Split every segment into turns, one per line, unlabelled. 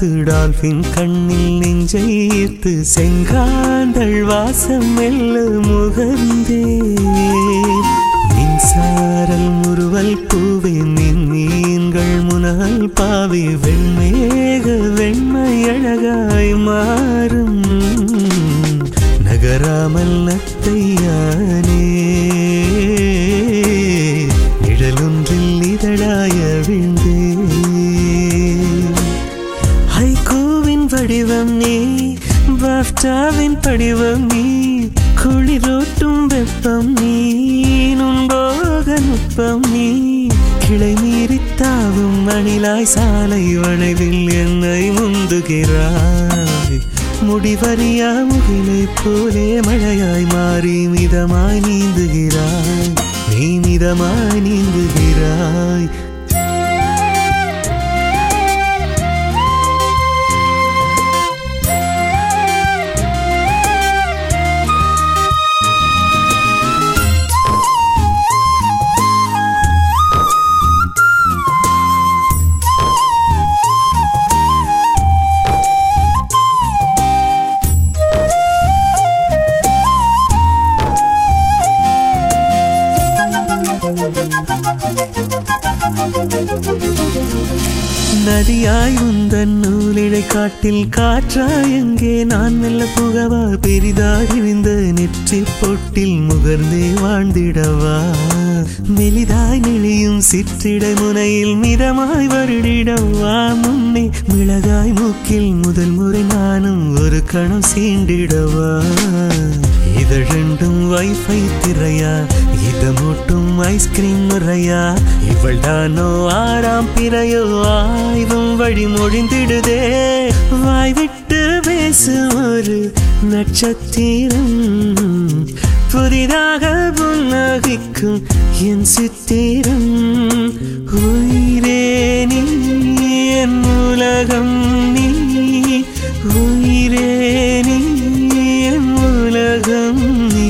பார்த்து டால்பின் கண்ணில் நெஞ்சை ஈர்த்து செங்காந்தள் வாசம் மெல்ல முகந்தே மின்சாரல் முறுவல் பூவே மின் மீன்கள் முனல் பாவி வெண்மேக வெண்மை அழகாய் மாறும் நகராமல் நத்தையானே நிழலொன்றில் இதழாய விழுந்தே ஹைகோவின் வடிவம் நீ பாஃப்டாவின் படிவம் நீ குளிரோட்டும் வெப்பம் நீ நுண்போக நுட்பம் நீ கிளை மீறி தாவும் மணிலாய் சாலை வளைவில் என்னை முந்துகிறாய் முடிவறியா முகிலை போலே மழையாய் மாறி மிதமாய் நீந்துகிறாய் நீ மிதமாய் நீந்துகிறாய் நதியாய் உந்தன் நூலிழை காட்டில் காற்றாய் எங்கே நான் மெல்ல புகவா பெரிதாய் விரிந்த நெற்றி பொட்டில் முகர்ந்தே வாழ்ந்திடவா மெலிதாய் நெளியும் சிற்றிடை முனையில் மிதமாய் வருடிடவா முன்னே மிளகாய் மூக்கில் முதல் முறை நானும் ஒரு கணம் சீண்டிடவா இதழெண்டும் வைஃபை திரையா இதமூட்டும் ஐஸ்கிரீம் முறையா இவள் தானோ ஆறாம் பிறையோ ஆய்வும் வழி மொழிந்திடுதே வாய் விட்டு பேசும் ஒரு நட்சத்திரம் புதிதாக புன்னகிக்கும் என் சித்திரம் உயிரே நீ என் உலகம் நீ உயிரே நீ என் உலகம் நீ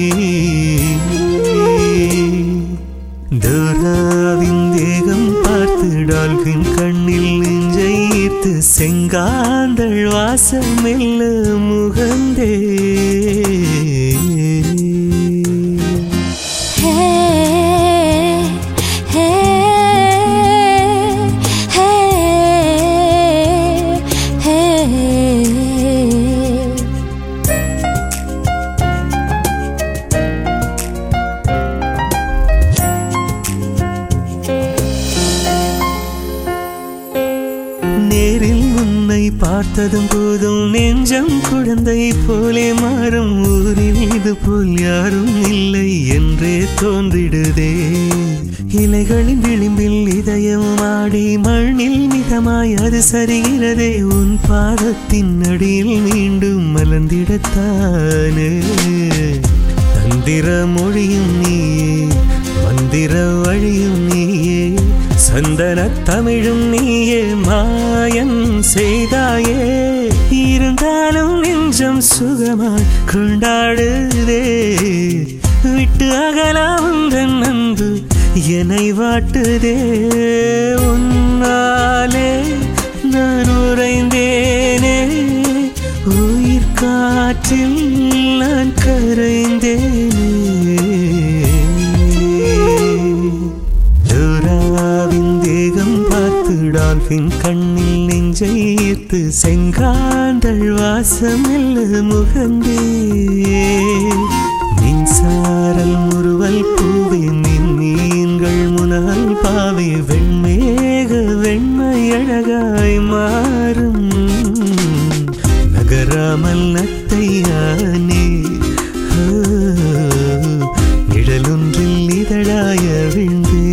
தோராவின் தேகம் பார்த்து டால்பின் கண்ணில் நெஞ்சை ஈர்த்து செங்காந்தள் வாசம் மெல்ல முகந்தே
Hey, hey, hey, hey.
நேரில் உன்னை பார்த்ததும் போதும் நெஞ்சம் குழந்தை போலே மாறும் ஊரில் இது போல் யாரும் இல்லை என்றே தோன்றிடுதே இலைகளின் விளிம்பில் இதயம் ஆடி மண்ணில் மிதமாய் அது சரிகிறதே உன் பாதத்தின் அடியில் மீண்டும் மலர்ந்திடத்தானே தந்திர மொழியும் நீயே மந்திர வழியும் நீயே சந்தன தமிழும் நீயே மாயன் செய்தாயே இருந்தாலும் நெஞ்சம் சுகமாய் கொண்டாடுதே விட்டு அகலாம் உந்தன் அன்பு என்னை வாட்டுதே உன்னாலே நான் உறைந்தேனே உயிர் காற்றில் நான் கரைந்தேனே டோராவின் தேகம் பார்த்து டால்பின் கண்ணில் நெஞ்சை ஈர்த்து செங்காந்தள் வாசம் மெல்ல முகந்தே மின்சாரல் முறுவல் பூவே மின் மீன்கள் முனல் பாவே வெண்மேக வெண்மை அழகாய் மாறும் நகராமல் நத்தையானே ஆ, நிழலொன்றில் இதழாய விழுந்தே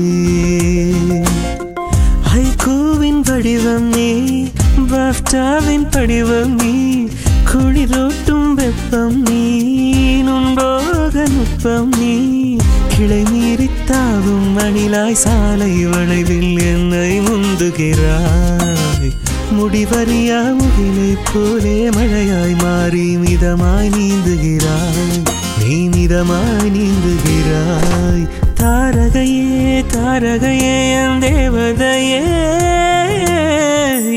ஹைகோவின் வடிவம் நீ பாஃப்டாவின் படிவம் நீ குளிரோட்டும் வெப்பம் நீ நுண்போக நுட்பம் நீ கிளை மீறி தாவும் மணிலாய் சாலை வளைவில் என்னை முந்துகிறாய் முடிவறியா முகிலை போலே மழையாய் மாறி மிதமாய் நீந்துகிறாய் நீ மிதமாய் நீந்துகிறாய் தாரகையே தாரகையே என் தேவதையே